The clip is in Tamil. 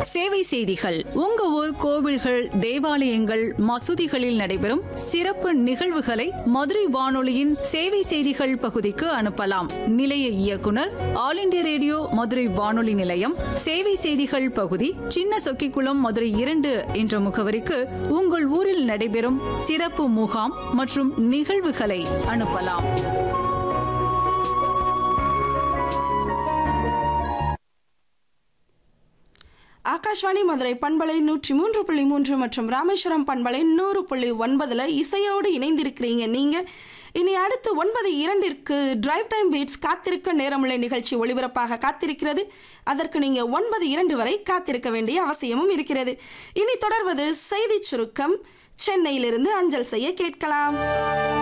சேவை செய்திகள் உங்க ஊர் கோவில்கள் தேவாலயங்கள் மசூதிகளில் நடைபெறும் சிறப்பு நிகழ்வுகளை மதுரை வானொலியின் சேவை செய்திகள் பகுதிக்கு அனுப்பலாம் நிலைய இயக்குனர் ஆல் இண்டியா ரேடியோ மதுரை வானொலி நிலையம் சேவை செய்திகள் பகுதி சின்ன சொக்கிக்குளம் மதுரை இரண்டு என்ற முகவரிக்கு உங்கள் ஊரில் நடைபெறும் சிறப்பு முகாம் மற்றும் நிகழ்வுகளை அனுப்பலாம் ஆகாஷ்வாணி மதுரை பண்பலை நூற்றி மூன்று புள்ளி மூன்று மற்றும் ராமேஸ்வரம் பண்பலை நூறு புள்ளி ஒன்பதுல இசையோடு இணைந்திருக்கிறீங்க நீங்க இனி அடுத்து ஒன்பது இரண்டிற்கு டிரைவ் டைம் பீட்ஸ் காத்திருக்க நேரமுள்ள நிகழ்ச்சி ஒளிபரப்பாக காத்திருக்கிறது அதற்கு நீங்க ஒன்பது இரண்டு வரை காத்திருக்க வேண்டிய அவசியமும் இருக்கிறது இனி தொடர்வது செய்திச் சுருக்கம் சென்னையிலிருந்து அஞ்சல் செய்ய கேட்கலாம்